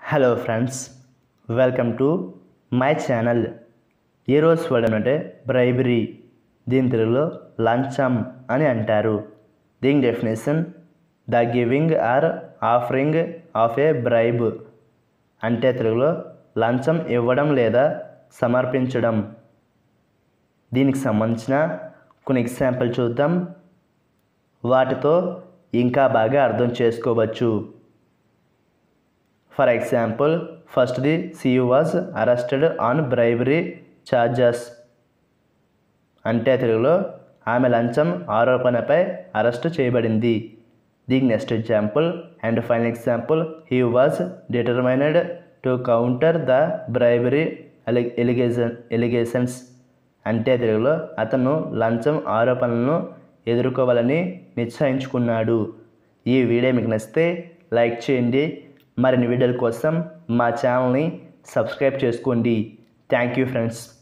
hello friends welcome to my channel ఈరోజు word అంటే bribery దీని తెలుగులో లంచం అని అంటారు దీని definition the giving or offering of a bribe అంటే తెలుగులో లంచం ఇవ్వడం లేదా సమర్పించడం దీనికి సంబంధించిన కొన్ని ఎగ్జాంపుల్ చూద్దాం వాటితో ఇంకా బాగా అర్థం చేసుకోవచ్చు ఫర్ ఎగ్జాంపుల్ ఫస్ట్ది she was arrested on bribery charges అంటే తెలుగులో ఆమె లంచం ఆరోపణపై అరెస్టు చేయబడింది దీనికి next example and final example he was determined to counter the bribery allegation allegations అంటే తెలుగులో అతను లంచం ఆరోపణలను ఎదుర్కోవాలని నిశ్చయించుకున్నాడు ఈ వీడియో మీకు నచ్చితే లైక్ చేయండి మరిన్ని వీడియోల కోసం మా ఛానల్ని సబ్స్క్రైబ్ చేసుకోండి థ్యాంక్ యూ ఫ్రెండ్స్